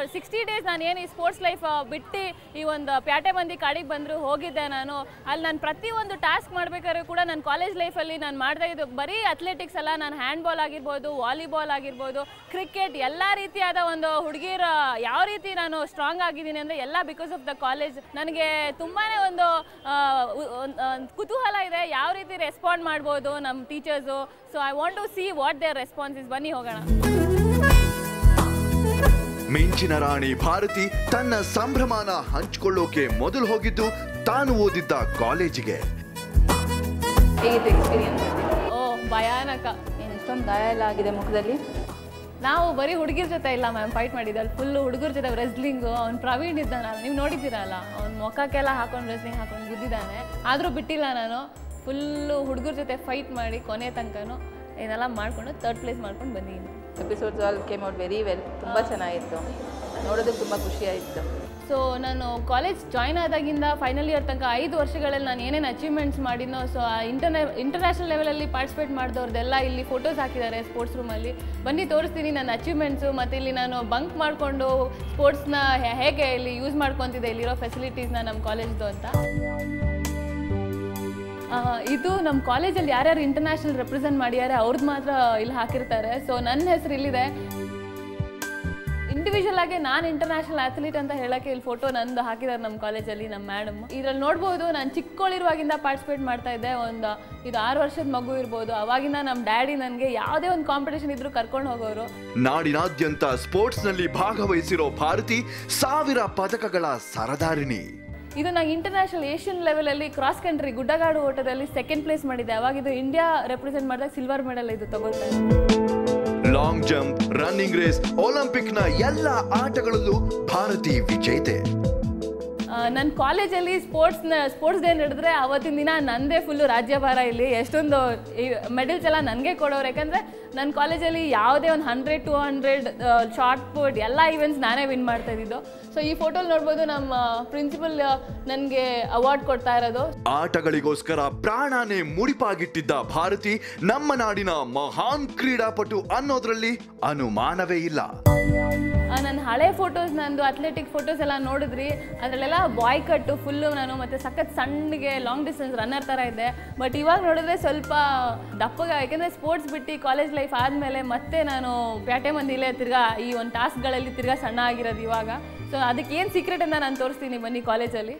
Sixty days ನಾನು ಏನು ಈ ಸ್ಪೋರ್ಟ್ಸ್ ಲೈಫ್ ಬಿಟ್ಟು ಈ ಒಂದು ಪ್ಯಾಟೆ ಮಂದಿ ಕಾಡಿಗೆ ಬಂದರು ಹೋಗಿದ್ದೆ ನಾನು ಅಲ್ಲಿ ನಾನು ಪ್ರತಿಯೊಂದು ಟಾಸ್ಕ್ ಮಾಡ್ಬೇಕಾದ್ರೆ ಕೂಡ ನನ್ನ ಕಾಲೇಜ್ ಲೈಫಲ್ಲಿ ನಾನು ಮಾಡ್ತಾ ಇದ್ದು ಬರೀ ಅಥ್ಲೆಟಿಕ್ಸ್ ಅಲ್ಲ ನಾನು ಹ್ಯಾಂಡ್ಬಾಲ್ ಆಗಿರ್ಬೋದು ವಾಲಿಬಾಲ್ ಆಗಿರ್ಬೋದು ಕ್ರಿಕೆಟ್ ಎಲ್ಲ ರೀತಿಯಾದ ಒಂದು ಹುಡುಗಿರ ಯಾವ ರೀತಿ ನಾನು ಸ್ಟ್ರಾಂಗ್ ಆಗಿದ್ದೀನಿ ಅಂದರೆ ಎಲ್ಲ ಬಿಕಾಸ್ ಆಫ್ ದ ಕಾಲೇಜ್ ನನಗೆ ತುಂಬಾ ಒಂದು ಆ, ಉ- ಒಂದ್- ಒಂದ್ ಕುತೂಹಲ ಇದೆ ಯಾವ ರೀತಿ ರೆಸ್ಪಾಂಡ್ ಮಾಡ್ಬೋದು ನಮ್ಮ teachers so I want to see what their response is ಬನ್ನಿ ಹೋಗೋಣ ಮಿಂಚಿನ ರಾಣಿ ಭಾರತಿ ತನ್ನ ಸಂಭ್ರಮನ ಹಂಚಿಕೊಳ್ಳೋಕೆ ಮೊದಲು ಹೋಗಿದ್ದು ತಾನು ಓದಿದ್ದ ಕಾಲೇಜಿಗೆ ಹೇಗಿತ್ತು ಎಕ್ಸ್ಪೀರಿಯನ್ಸ್ ಓ ಭಯಾನಕ ಏನು ಎಷ್ಟೊಂದು ಗಾಯ ಎಲ್ಲ ಆಗಿದೆ ಮುಖದಲ್ಲಿ ನಾವು ಬರೀ ಹುಡುಗಿರ ಜೊತೆ ಇಲ್ಲ ಮ್ಯಾಮ್ ಫೈಟ್ ಮಾಡಿದ್ದು ಅಲ್ಲಿ ಫುಲ್ ಹುಡುಗರ ಜೊತೆ ರೆಸ್ಲಿಂಗು ಅವ್ನು ಪ್ರವೀಣ್ ಇದ್ದಾನಲ್ಲ ನೀವು ನೋಡಿದ್ದೀರಲ್ಲ ಅವ್ನ ಮುಖಕ್ಕೆಲ್ಲ ಹಾಕೊಂಡು ರೆಸ್ಲಿಂಗ್ ಹಾಕೊಂಡು ಬಿದ್ದಿದ್ದಾನೆ ಆದರೂ ಬಿಟ್ಟಿಲ್ಲ ನಾನು ಫುಲ್ಲು ಹುಡುಗರ ಜೊತೆ ಫೈಟ್ ಮಾಡಿ ಕೊನೆ ತನಕನೂ ಇದೆಲ್ಲ ಮಾಡಿಕೊಂಡು ತರ್ಡ್ ಪ್ಲೇಸ್ ಮಾಡ್ಕೊಂಡು ಬಂದಿದ್ದೀನಿ episodes all came out very well ತುಂಬ ಚೆನ್ನಾಗಿತ್ತು ನೋಡೋದಕ್ಕೆ ತುಂಬ ಖುಷಿ ಆಯಿತು ಸೊ ನಾನು ಕಾಲೇಜ್ ಜಾಯ್ನ್ ಆದಾಗಿಂದ ಫೈನಲ್ ಇಯರ್ ತನಕ ಐದು ವರ್ಷಗಳಲ್ಲಿ ನಾನು ಏನೇನು ಅಚೀವ್ಮೆಂಟ್ಸ್ ಮಾಡಿದ್ನೋ ಸೊ ಆ ಇಂಟರ್ನೆ ಇಂಟರ್ನ್ಯಾಷನಲ್ ಲೆವೆಲಲ್ಲಿ ಪಾರ್ಟಿಸಿಪೇಟ್ ಮಾಡಿದವ್ರದ್ದೆಲ್ಲ ಇಲ್ಲಿ ಫೋಟೋಸ್ ಹಾಕಿದ್ದಾರೆ ಸ್ಪೋರ್ಟ್ಸ್ ರೂಮಲ್ಲಿ ಬನ್ನಿ ತೋರಿಸ್ತೀನಿ ನನ್ನ ಅಚೀವ್ಮೆಂಟ್ಸು ಮತ್ತು ಇಲ್ಲಿ ನಾನು ಬಂಕ್ ಮಾಡಿಕೊಂಡು ಸ್ಪೋರ್ಟ್ಸ್ನ ಹೇಗೆ ಇಲ್ಲಿ ಯೂಸ್ ಮಾಡ್ಕೊತಿದ್ದೆ ಇಲ್ಲಿರೋ ಫೆಸಿಲಿಟೀಸ್ನ ನಮ್ಮ ಕಾಲೇಜ್ದು ಅಂತ ಆ, ಇದು ನಮ್ಮ ಕಾಲೇಜಲ್ಲಿ ಯಾರ್ಯಾರು ಇಂಟರ್ನ್ಯಾಷನಲ್ ರೆಪ್ರೆಸೆಂಟ್ ಮಾಡಿದ್ದಾರೆ ಅವ್ರದ್ದು ಮಾತ್ರ ಇಲ್ಲಿ ಹಾಕಿರ್ತಾರೆ ಸೊ ನನ್ನ ಹೆಸರು ಇಲ್ಲಿದೆ ಇಂಡಿವಿಜುವಲ್ ಆಗಿ ನಾನು ಇಂಟರ್ನ್ಯಾಷನಲ್ ಅಥ್ಲೀಟ್ ಅಂತ ಹೇಳಕ್ಕೆ ಇಲ್ಲಿ ಫೋಟೋ ನಂದು ಹಾಕಿದ್ದಾರೆ ನಮ್ಮ ಕಾಲೇಜಲ್ಲಿ ನಮ್ಮ ಮೇಡಮ್ ಇದ್ರಲ್ಲಿ ನೋಡ್ಬೋದು ನಾನು ಚಿಕ್ಕವಳಿರುವಾಗಿಂದ ಪಾರ್ಟಿಸಿಪೇಟ್ ಮಾಡ್ತಾ ಇದ್ದೆ ಒಂದು ಇದು ಆರು ವರ್ಷದ ಮಗು ಇರ್ಬೋದು ಅವಾಗಿಂದ ನಮ್ಮ ಡ್ಯಾಡಿ ನನಗೆ ಯಾವುದೇ ಒಂದು ಕಾಂಪಿಟೇಷನ್ ಇದ್ರೂ ಕರ್ಕೊಂಡು ಹೋಗೋರು ನಾಡಿನಾದ್ಯಂತ ಸ್ಪೋರ್ಟ್ಸ್ನಲ್ಲಿ ಭಾಗವಹಿಸಿರೋ ಭಾರತಿ ಸಾವಿರ ಪದಕಗಳ ಸರದಾರಿಣಿ ಇದು ನಾನು ಇಂಟರ್ನ್ಯಾಷನಲ್ ಏಷ್ಯನ್ ಲೆವೆಲಲ್ಲಿ ಕ್ರಾಸ್ ಕಂಟ್ರಿ ಗುಡ್ಡಗಾಡು ಓಟದಲ್ಲಿ ಸೆಕೆಂಡ್ ಪ್ಲೇಸ್ ಮಾಡಿದ್ದೆ ಅವಾಗ ಇದು ಇಂಡಿಯಾ ರೆಪ್ರೆಸೆಂಟ್ ಮಾಡಿದಾಗ ಸಿಲ್ವರ್ ಮೆಡಲ್ ಇದು ತಗೊಳ್ತಾ ಇದ್ದೆ ಲಾಂಗ್ ಜಂಪ್ ರನ್ನಿಂಗ್ ರೇಸ್ ಒಲಿಂಪಿಕ್ನ ಎಲ್ಲ ಆಟಗಳಲ್ಲೂ ಭಾರತಿ ವಿಜೇತೆ ನನ್ನ ಕಾಲೇಜಲ್ಲಿ ಸ್ಪೋರ್ಟ್ಸ್ನ ಸ್ಪೋರ್ಟ್ಸ್ ಡೇ ನಡೆದ್ರೆ ಅವತ್ತಿನ ದಿನ ನಂದೇ ಫುಲ್ಲು ರಾಜ್ಯಭಾರ ಇಲ್ಲಿ ಎಷ್ಟೊಂದು ಮೆಡಲ್ಸ್ ಎಲ್ಲ ನನಗೆ ಕೊಡೋರು ಯಾಕಂದರೆ ನನ್ನ ಕಾಲೇಜಲ್ಲಿ ಯಾವುದೇ ಒಂದು hundred two hundred shot put ಎಲ್ಲ ಈವೆಂಟ್ಸ್ ನಾನೇ ವಿನ್ ಮಾಡ್ತಾ ಇದ್ದಿದ್ದು ಸೊ ಈ ಫೋಟೋಲಿ ನೋಡ್ಬೋದು ನಮ್ಮ ಪ್ರಿನ್ಸಿಪಲ್ ನನಗೆ ಅವಾರ್ಡ್ ಕೊಡ್ತಾ ಇರೋದು ಆಟಗಳಿಗೋಸ್ಕರ ಪ್ರಾಣನೇ ಮುಡಿಪಾಗಿಟ್ಟಿದ್ದ ಭಾರತಿ ನಮ್ಮ ನಾಡಿನ ಮಹಾನ್ ಕ್ರೀಡಾಪಟು ಅನ್ನೋದ್ರಲ್ಲಿ ಅನುಮಾನವೇ ಇಲ್ಲ ನನ್ನ ಹಳೆ ಫೋಟೋಸ್ ನಂದು ಅಥ್ಲೆಟಿಕ್ ಫೋಟೋಸ್ ಎಲ್ಲ ನೋಡಿದ್ರಿ ಅದರಲ್ಲೆಲ್ಲ ಬಾಯ್ ಕಟ್ಟು ಫುಲ್ಲು ನಾನು ಮತ್ತು ಸಖತ್ ಸಣ್ಣಗೆ ಲಾಂಗ್ ಡಿಸ್ಟೆನ್ಸ್ ರನ್ನರ್ ಥರ ಇದ್ದೆ ಬಟ್ ಇವಾಗ ನೋಡಿದ್ರೆ ಸ್ವಲ್ಪ ದಪ್ಪಗ ಯಾಕೆಂದರೆ ಸ್ಪೋರ್ಟ್ಸ್ ಬಿಟ್ಟು ಕಾಲೇಜ್ ಲೈಫ್ ಆದಮೇಲೆ ಮತ್ತೆ ನಾನು ಪ್ಯಾಟೆ ಮಂದಿಲೇ ತಿರ್ಗಾ ಈ ಒಂದು ಟಾಸ್ಕ್ಗಳಲ್ಲಿ ತಿರ್ಗಾ ಸಣ್ಣ ಆಗಿರೋದು ಇವಾಗ ಸೊ ಅದಕ್ಕೆ ಏನು ಸೀಕ್ರೆಟ್ ಅಂತ ನಾನು ತೋರಿಸ್ತೀನಿ ಬನ್ನಿ ಕಾಲೇಜಲ್ಲಿ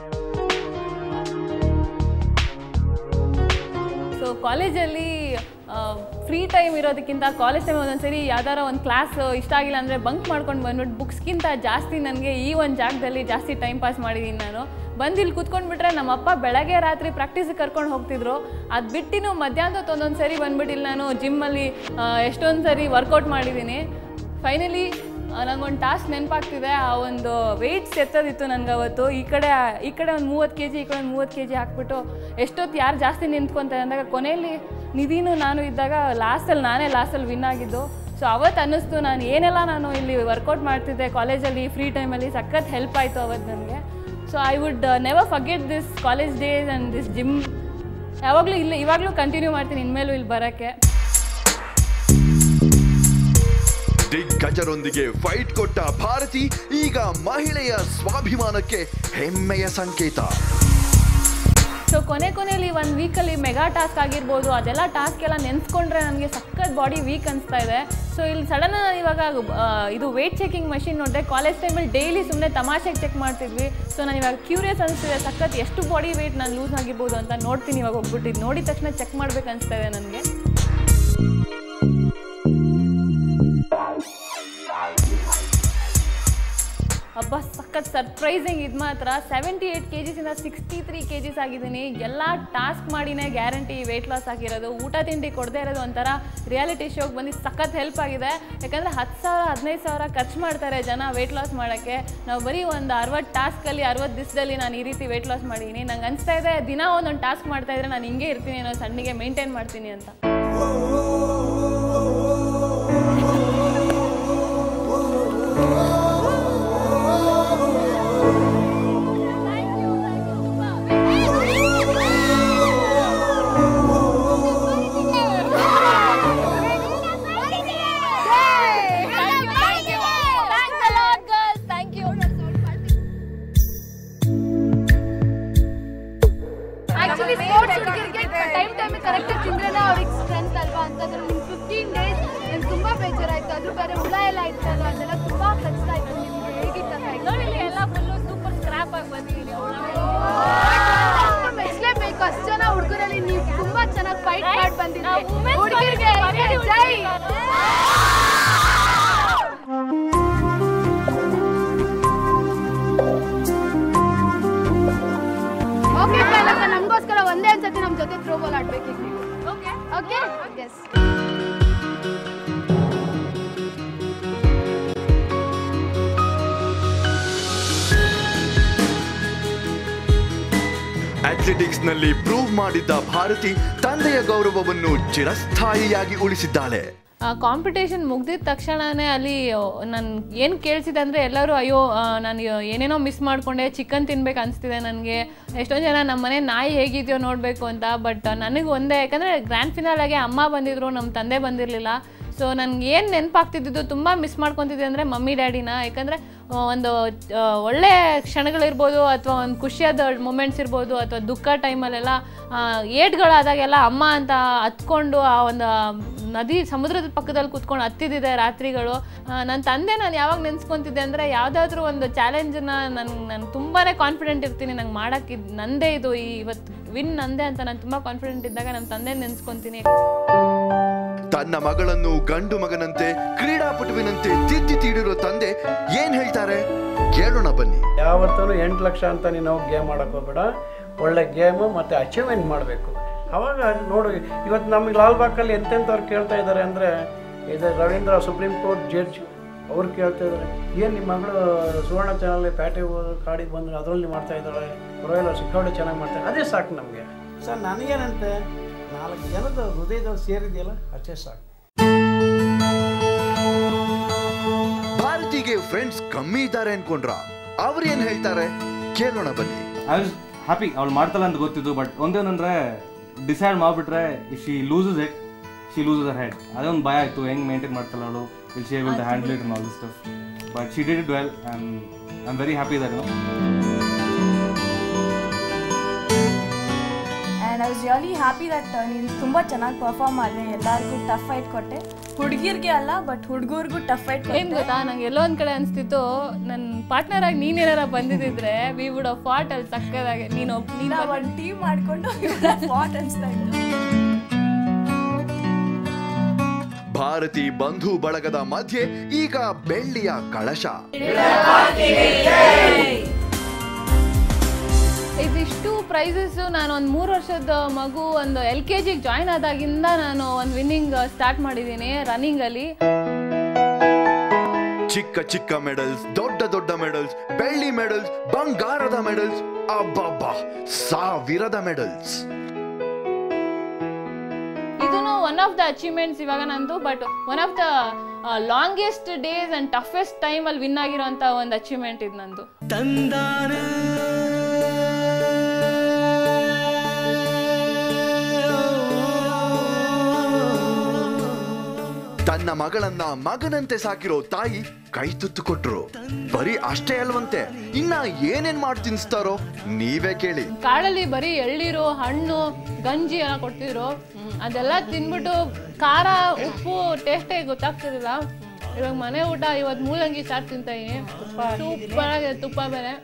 ಸೊ ಕಾಲೇಜಲ್ಲಿ ಫ್ರೀ ಟೈಮ್ ಇರೋದಕ್ಕಿಂತ ಕಾಲೇಜ್ ಟೈಮ್ ಒಂದೊಂದ್ಸರಿ ಯಾವ್ದಾರ ಒಂದು ಕ್ಲಾಸ್ ಇಷ್ಟ ಆಗಿಲ್ಲ ಅಂದರೆ ಬಂಕ್ ಮಾಡ್ಕೊಂಡು ಬಂದ್ಬಿಟ್ಟು ಬುಕ್ಸ್ಗಿಂತ ಜಾಸ್ತಿ ನನಗೆ ಈ ಒಂದು ಜಾಗದಲ್ಲಿ ಜಾಸ್ತಿ ಟೈಮ್ ಪಾಸ್ ಮಾಡಿದ್ದೀನಿ ನಾನು ಬಂದು ಇಲ್ಲಿ ಕೂತ್ಕೊಂಡ್ಬಿಟ್ರೆ ನಮ್ಮಪ್ಪ ಬೆಳಗ್ಗೆ ರಾತ್ರಿ ಪ್ರಾಕ್ಟೀಸಿಗೆ ಕರ್ಕೊಂಡು ಹೋಗ್ತಿದ್ರು ಅದು ಬಿಟ್ಟಿನೂ ಮಧ್ಯಾಹ್ನದ ಒಂದೊಂದು ಸರಿ ಬಂದ್ಬಿಟ್ಟು ಇಲ್ಲಿ ನಾನು ಜಿಮ್ಮಲ್ಲಿ ಎಷ್ಟೊಂದು ಸರಿ ವರ್ಕೌಟ್ ಮಾಡಿದ್ದೀನಿ ಫೈನಲಿ ನಂಗೊಂದು ಟಾಸ್ಕ್ ನೆನಪಾಗ್ತಿದೆ ಆ ಒಂದು ವೆಯ್ಟ್ಸ್ ಎತ್ತೋದಿತ್ತು ನನಗೆ ಅವತ್ತು ಈ ಕಡೆ ಈ ಕಡೆ ಒಂದು ಮೂವತ್ತು ಕೆ ಜಿ ಈ ಕಡೆ ಒಂದು ಮೂವತ್ತು ಕೆ ಜಿ ಹಾಕ್ಬಿಟ್ಟು ಎಷ್ಟೊತ್ತು ಯಾರು ಜಾಸ್ತಿ ನಿಂತ್ಕೊಂತಾರೆ ಅಂದಾಗ ಕೊನೆಯಲ್ಲಿ ನಿಧಿನು ನಾನು ಇದ್ದಾಗ ಲಾಸ್ಟಲ್ಲಿ ನಾನೇ ಲಾಸ್ಟಲ್ಲಿ ವಿನ್ ಆಗಿದ್ದು ಸೊ ಅವತ್ತು ಅನ್ನಿಸ್ತು ನಾನು ಏನೆಲ್ಲ ನಾನು ಇಲ್ಲಿ ವರ್ಕೌಟ್ ಮಾಡ್ತಿದ್ದೆ ಕಾಲೇಜಲ್ಲಿ ಫ್ರೀ ಟೈಮಲ್ಲಿ ಸಖತ್ ಹೆಲ್ಪ್ ಆಯಿತು ಅವತ್ತು ನನಗೆ so I would never forget this college days and this gym ಯಾವಾಗಲೂ ಇಲ್ಲಿ ಇವಾಗಲೂ ಕಂಟಿನ್ಯೂ ಮಾಡ್ತೀನಿ ಇನ್ಮೇಲೂ ಇಲ್ಲಿ ಬರೋಕ್ಕೆ ದಿಗ್ಗಜರೊಂದಿಗೆ ಫೈಟ್ ಕೊಟ್ಟ ಭಾರತಿ ಈಗ ಮಹಿಳೆಯ ಸ್ವಾಭಿಮಾನಕ್ಕೆ ಹೆಮ್ಮೆಯ ಸಂಕೇತ ಸೊ ಕೊನೆ ಕೊನೆಯಲ್ಲಿ ಒಂದು ವೀಕಲ್ಲಿ ಮೆಗಾ ಟಾಸ್ಕ್ ಆಗಿರ್ಬೋದು ಅದೆಲ್ಲ ಟಾಸ್ಕ್ ಎಲ್ಲ ನೆನೆಸ್ಕೊಂಡ್ರೆ ನನಗೆ ಸಖತ್ ಬಾಡಿ ವೀಕ್ ಅನಿಸ್ತಾ ಇದೆ ಸೊ ಇಲ್ಲಿ ಸಡನ್ ಇವಾಗ ಆ, ಇದು ವೆಯ್ಟ್ ಚೆಕಿಂಗ್ ಮಷಿನ್ ನೋಡಿದೆ ಕಾಲೇಜ್ ಟೈಮಲ್ಲಿ ಡೈಲಿ ಸುಮ್ಮನೆ ತಮಾಷೆಗೆ ಚೆಕ್ ಮಾಡ್ತಿದ್ವಿ ಸೊ ನಾನು ಇವಾಗ ಕ್ಯೂರಿಯಸ್ ಅನಿಸ್ತಿದೆ ಸಖತ್ ಎಷ್ಟು ಬಾಡಿ ವೆಯ್ಟ್ ನಾನು ಲೂಸ್ ಆಗಿರ್ಬೋದು ಅಂತ ನೋಡ್ತೀನಿ ಇವಾಗ ಹೋಗ್ಬಿಟ್ಟು ಇದು ನೋಡಿದ ತಕ್ಷಣ ಚೆಕ್ ಮಾಡ್ಬೇಕು ಅನಿಸ್ತಾ ಇದೆ ನನಗೆ ಹಬ್ಬ ಸಖತ್ ಸರ್ಪ್ರೈಸಿಂಗ್ ಇದು ಮಾತ್ರ ಸೆವೆಂಟಿ ಏಯ್ಟ್ ಕೆ ಜಿಸಿಂದ ಸಿಕ್ಸ್ಟಿ ತ್ರೀ ಕೆ ಜಿಸ್ ಆಗಿದ್ದೀನಿ ಎಲ್ಲ ಟಾಸ್ಕ್ ಮಾಡಿನೇ ಗ್ಯಾರಂಟಿ ವೆಯ್ಟ್ ಲಾಸ್ ಆಗಿರೋದು ಊಟ ತಿಂಡಿ ಕೊಡದೇ ಇರೋದು ಒಂಥರ ರಿಯಾಲಿಟಿ ಶೋಗೆ ಬಂದು ಸಖತ್ ಹೆಲ್ಪ್ ಆಗಿದೆ ಯಾಕಂದರೆ ಹತ್ತು ಸಾವಿರ ಹದಿನೈದು ಸಾವಿರ ಖರ್ಚು ಮಾಡ್ತಾರೆ ಜನ ವೆಯ್ಟ್ ಲಾಸ್ ಮಾಡೋಕ್ಕೆ ನಾವು ಬರೀ ಒಂದು ಅರವತ್ತು ಟಾಸ್ಕಲ್ಲಿ ಅರವತ್ತು ದಿವಸದಲ್ಲಿ ನಾನು ಈ ರೀತಿ ವೆಯ್ಟ್ ಲಾಸ್ ಮಾಡಿದ್ದೀನಿ ನಂಗೆ ಅನಿಸ್ತಾ ಇದೆ ದಿನ ಒಂದೊಂದು ಟಾಸ್ಕ್ ಮಾಡ್ತಾ ಇದ್ರೆ ನಾನು ಹಿಂಗೆ ಇರ್ತೀನಿ ಅನ್ನೋ ಸಣ್ಣಿಗೆ ಮೇಂಟೈನ್ ಮಾಡ್ತೀನಿ ಅಂತ Thank you, thank you. Thanks a lot, girls. Actually sports ಹುಡುಗರಿಗೆ ಟೈಮ್ ಟೈಮ್ ಕರೆಕ್ಟಾಗಿ ತಿಂದ್ರೆ ಅವ್ರಿಗೆ ಸ್ಟ್ರೆಂತ್ ಅಲ್ವಾ ಅಂತಂದ್ರೆ ನಿಮ್ಗೆ ಫಿಫ್ಟೀನ್ ಡೇಸ್ ನಂಗೆ ತುಂಬ ಬೇಜಾರಾಯ್ತು ಅದ್ರ ಬೇರೆ ಹುಳ ಎಲ್ಲ ಇತ್ತಲ್ಲ ಅದೆಲ್ಲ ತುಂಬ ಕಷ್ಟ ಆಯ್ತು ನಿಮ್ಗೆ ಹೇಗಿತ್ತು ನೋಡಿ ಇಲ್ಲಿ ಎಲ್ಲ ಫುಲ್ಲು ಸೂಪರ್ ಸ್ಕ್ರಾಪ್ ಆಗಿ ಬಂದಿದ್ದೀನಿ ಮೆಚ್ಚಲೇಬೇಕು ಅಷ್ಟು ಜನ ಹುಡುಗರಲ್ಲಿ ನೀವು ತುಂಬಾ ಚೆನ್ನಾಗಿ ಫೈಟ್ ಮಾಡಿ ನಾವು ಬಂದಿದ್ದೀರಿ women's ಹುಡುಗರಿಗೆ college ಅಲ್ಲಿ ಜೈ ಓಕೆ ಪೈಲಕ ನಮಗೋಸ್ಕರ ಒಂದೇ ಒಂದ್ಸತಿ ನಮ್ಮ ಜೊತೆ ಥ್ರೋ ಬಾಲ್ ಆಡ್ಬೇಕೀಗ ನೀವು ಓಕೆ ಓಕೆ ಎಸ್ ಅಥ್ಲೆಟಿಕ್ಸ್ ನಲ್ಲಿ ಪ್ರೂವ್ ಮಾಡಿದ್ದ ಭಾರತಿ ತಂದೆಯ ಗೌರವವನ್ನು ಚಿರಸ್ಥಾಯಿಯಾಗಿ ಉಳಿಸಿದ್ದಾಳೆ ಕಾಂಪಿಟೇಷನ್ ಮುಗ್ದಿದ ತಕ್ಷಣನೇ ಅಲ್ಲಿ ನಾನು ಏನು ಕೇಳಿಸಿದೆ ಅಂದರೆ ಎಲ್ಲರೂ ಅಯ್ಯೋ ಆ, ನಾನು ಏನೇನೋ ಮಿಸ್ ಮಾಡಿಕೊಂಡೆ ಚಿಕನ್ ತಿನ್ಬೇಕು ಅನಿಸ್ತಿದೆ ನನಗೆ ಎಷ್ಟೊಂದು ಜನ ನಮ್ಮ ಮನೆ ನಾಯಿ ಹೇಗಿದೆಯೋ ನೋಡಬೇಕು ಅಂತ ಬಟ್ ನನಗೆ ಒಂದೇ ಯಾಕಂದರೆ ಗ್ರ್ಯಾಂಡ್ ಫಿನಾಲಾಗೆ ಅಮ್ಮ ಬಂದಿದ್ರು ನಮ್ಮ ತಂದೆ ಬಂದಿರಲಿಲ್ಲ ಸೊ ನನಗೆ ಏನು ನೆನಪಾಗ್ತಿದ್ದು ತುಂಬ ಮಿಸ್ ಮಾಡ್ಕೊತಿದ್ದೆ ಅಂದರೆ ಮಮ್ಮಿ ಡ್ಯಾಡಿನ ಯಾಕಂದರೆ ಒಂದು ಆ, ಒಳ್ಳೆ ಕ್ಷಣಗಳಿರ್ಬೋದು ಅಥವಾ ಒಂದು ಖುಷಿಯಾದ ಮೂಮೆಂಟ್ಸ್ ಇರ್ಬೋದು ಅಥವಾ ದುಃಖ ಟೈಮಲ್ಲೆಲ್ಲ ಏಟ್ಗಳಾದಾಗೆಲ್ಲ ಅಮ್ಮ ಅಂತ ಹತ್ಕೊಂಡು ಆ ಒಂದು ನದಿ ಸಮುದ್ರದ ಪಕ್ಕದಲ್ಲಿ ಕೂತ್ಕೊಂಡು ಹತ್ತಿದ್ದಿದೆ ರಾತ್ರಿಗಳು ನನ್ನ ತಂದೆ ನಾನು ಯಾವಾಗ ನೆನೆಸ್ಕೊತಿದ್ದೆ ಅಂದರೆ ಯಾವುದಾದ್ರೂ ಒಂದು ಚಾಲೆಂಜನ್ನ ನಾನು ನಾನು ತುಂಬಾ ಕಾನ್ಫಿಡೆಂಟ್ ಇರ್ತೀನಿ ನಂಗೆ ಮಾಡೋಕ್ಕೆ ನಂದೇ ಇದು ಈ ಇವತ್ತು ವಿನ್ ನಂದೇ ಅಂತ ನಾನು ತುಂಬ ಕಾನ್ಫಿಡೆಂಟ್ ಇದ್ದಾಗ ನಮ್ಮ ತಂದೆ ನೆನೆಸ್ಕೊತೀನಿ ತನ್ನ ಮಗಳನ್ನು ಗಂಡು ಮಗನಂತೆ ಕ್ರೀಡಾಪಟುವಿನಂತೆ ತಿದ್ದಿ ತೀಡಿರೋ ತಂದೆ ಏನ್ ಹೇಳ್ತಾರೆ ಕೇಳೋಣ ಬನ್ನಿ ಯಾವತ್ತೂ ಎಂಟು ಲಕ್ಷ ಅಂತ ನೀನು ಹೋಗಿ ಗೇಮ್ ಆಡೋಕೆ ಹೋಗ್ಬೇಡ ಒಳ್ಳೆ ಗೇಮು ಮತ್ತು ಅಚೀವ್ಮೆಂಟ್ ಮಾಡಬೇಕು ಅವಾಗ ನೋಡು ಇವತ್ತು ನಮಗೆ ಲಾಲ್ಬಾಗಲ್ಲಿ ಎಂತೆಂಥವ್ರು ಕೇಳ್ತಾ ಇದ್ದಾರೆ ಅಂದರೆ ಇದು ರವೀಂದ್ರ ಸುಪ್ರೀಂ ಕೋರ್ಟ್ ಜಡ್ಜ್ ಅವ್ರು ಕೇಳ್ತಾ ಇದ್ದಾರೆ ಏನು ನಿಮ್ಮ ಮಗಳು ಸುವರ್ಣ ಚಾನಲ್ ಪ್ಯಾಟೆಗೆ ಹೋದ್ರು ಕಾಡಿಗೆ ಬಂದ್ರೆ ಅದರಲ್ಲಿ ಮಾಡ್ತಾ ಇದ್ದಾಳೆ ಪರವಾಗಿಲ್ಲ ಸಿಕ್ಕಾಪಟ್ಟೆ ಚೆನ್ನಾಗಿ ಮಾಡ್ತಾರೆ ಅದೇ ಸಾಕು ನಮಗೆ ಸರ್ ನನಗೇನಂತೆ ನಾಲ್ಕು ಜನದ ಹೃದಯದಲ್ಲಿ ಸೇರಿದೆಯಲ್ಲ ಅಷ್ಟೇ ಸಾಕು ಭಾರತಿಗೆ ಫ್ರೆಂಡ್ಸ್ ಕಮ್ಮಿ ಇದ್ದಾರೆ ಅನ್ಕೊಂಡ್ರ ಅವ್ರು ಏನ್ ಹೇಳ್ತಾರೆ ಕೇಳೋಣ ಬನ್ನಿ ಐ ವಾಸ್ ಹ್ಯಾಪಿ ಅವ್ಳು ಮಾಡ್ತಾಳೆ ಅಂತ ಗೊತ್ತಿತ್ತು ಬಟ್ ಒಂದೇನಂದ್ರೆ ಡಿಸೈಡ್ ಮಾಡಿಬಿಟ್ರೆ if she loses it she loses her head ಅದೇ ಒಂದು ಭಯ ಆಯಿತು ಹೆಂಗೆ ಮೇಂಟೈನ್ ಮಾಡ್ತಾಳೆ ಅವಳು will she able to handle it all this stuff but she did it well and I am very happy that no and I was really happy that ನೀನು ತುಂಬ ಚೆನ್ನಾಗಿ ಪರ್ಫಾರ್ಮ್ ಮಾಡಿದೆ ಎಲ್ಲರಿಗೂ ಟಫ್ ಫೈಟ್ ಕೊಟ್ಟೆ ಹುಡುಗಿರ್ಗೆ ಅಲ್ಲ but ಹುಡುಗರಿಗೂ tough fight ಏನ್ ಗೊತ್ತಾ ನಂಗೆ ಎಲ್ಲೋ ಒಂದ್ ಕಡೆ ಅನ್ಸ್ತಿತ್ತು ನನ್ನ ಪಾರ್ಟ್ನರ್ ಆಗಿ ನೀನೇನಾರ ಬಂದಿದ್ದಿದ್ರೆ ವಿ ವುಡ್ ಫಾಟ್ ಅಲ್ಲಿ ಸಕ್ಕದಾಗೆ ನೀನು ನೀನು ಒಂದು ಟೀಮ್ ಮಾಡಿಕೊಂಡು ಫಾಟ್ ಅನಿಸ್ತಾ ಇತ್ತು ಭಾರತಿ ಬಂಧು ಬಳಗದ ಮಧ್ಯೆ ಈಗ ಬೆಳ್ಳಿಯ ಕಳಶ ಇದಿಷ್ಟು ಪ್ರೈಸಸ್ ನಾನು ಒಂದು ಮೂರು ವರ್ಷದ ಮಗು ಒಂದು ಎಲ್ ಕೆ ಜಿಗೆ ಜಾಯ್ನ್ ಆದಾಗಿಂದ ನಾನು ಒಂದು ವಿನ್ನಿಂಗ್ ಸ್ಟಾರ್ಟ್ ಮಾಡಿದ್ದೀನಿ ರನ್ನಿಂಗಲ್ಲಿ ಚಿಕ್ಕ ಚಿಕ್ಕ ಮೆಡಲ್ಸ್ ದೊಡ್ಡ ದೊಡ್ಡ ಮೆಡಲ್ಸ್ ಬೆಳ್ಳಿ ಮೆಡಲ್ಸ್ ಬಂಗಾರದ ಮೆಡಲ್ಸ್ ಅಬ್ಬಬ್ಬಾ ಸಾವಿರದ ಮೆಡಲ್ಸ್ ಇದೂ ಒನ್ ಆಫ್ ದ ಅಚೀವ್ಮೆಂಟ್ಸ್ ಇವಾಗ ನಂದು but one of the longest days and toughest ಟೈಮಲ್ಲಿ ವಿನ್ ಆಗಿರೋಂಥ ಒಂದು ಅಚೀವ್ಮೆಂಟ್ ಇದು ನಂದು ತನ್ನ ಮಗಳನ್ನ ಮಗನಂತೆ ಸಾಕಿರೋ ತಾಯಿ ಕೈ ತುತ್ತು ಕೊಟ್ರು ಬರೀ ಅಷ್ಟೇ ಅಲ್ವಂತೆ ಇನ್ನ ಏನೇನ್ ಮಾಡಿ ತಿನ್ಸ್ತಾರೋ ನೀವೇ ಕೇಳಿ ಕಾಡಲ್ಲಿ ಬರೀ ಎಳ್ನೀರು ಹಣ್ಣು ಗಂಜಿ ಎಲ್ಲ ಕೊಡ್ತಿದ್ರು ಹ್ಮ್, ಅದೆಲ್ಲ ತಿನ್ಬಿಟ್ಟು ಖಾರ ಉಪ್ಪು ಟೇಸ್ಟೇ ಗೊತ್ತಾಗ್ತಿರಲಿಲ್ಲ ಇವಾಗ ಮನೆ ಊಟ ಇವತ್ತು ಮೂಲಂಗಿ ಸಾರು ತಿಂತಾ ಇದೀನಿ ಸೂಪರ್ ಆಗಿದೆ ತುಪ್ಪ ಬೇರೆ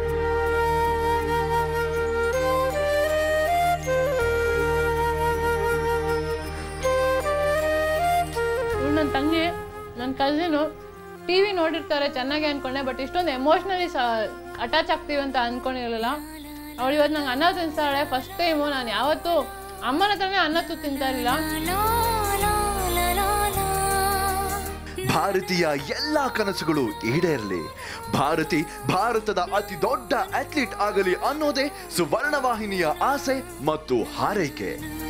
ಇವ್ಳು ನನ್ನ ತಂಗಿ ನನ್ನ ಕಸಿನು ಟಿ ವಿ ನೋಡಿರ್ತಾರೆ ಚೆನ್ನಾಗಿ ಅನ್ಕೊಂಡೆ ಬಟ್ ಇಷ್ಟೊಂದು ಎಮೋಷ್ನಲಿ ಅಟ್ಯಾಚ್ ಆಗ್ತೀವಿ ಅಂತ ಅನ್ಕೊಂಡಿರಲಿಲ್ಲ ಅವಳು ಇವತ್ತು ನಂಗೆ ಅನ್ನ ತಿನ್ಸ್ತಾಳೆ ಫಸ್ಟ್ ಟೈಮು ನಾನು ಯಾವತ್ತೂ ಅಮ್ಮನ ಹತ್ರನೇ ಅನ್ನ ತು ತಿಂತಾ ಇರಲಿಲ್ಲ ಭಾರತೀಯ ಎಲ್ಲಾ ಕನಸುಗಳು ಈಡೇರಲಿ ಭಾರತಿ ಭಾರತದ ಅತಿ ದೊಡ್ಡ ಅಥ್ಲೀಟ್ ಆಗಲಿ ಅನ್ನೋದೇ ಸುವರ್ಣ ವಾಹಿನಿಯ ಆಸೆ ಮತ್ತು ಹಾರೈಕೆ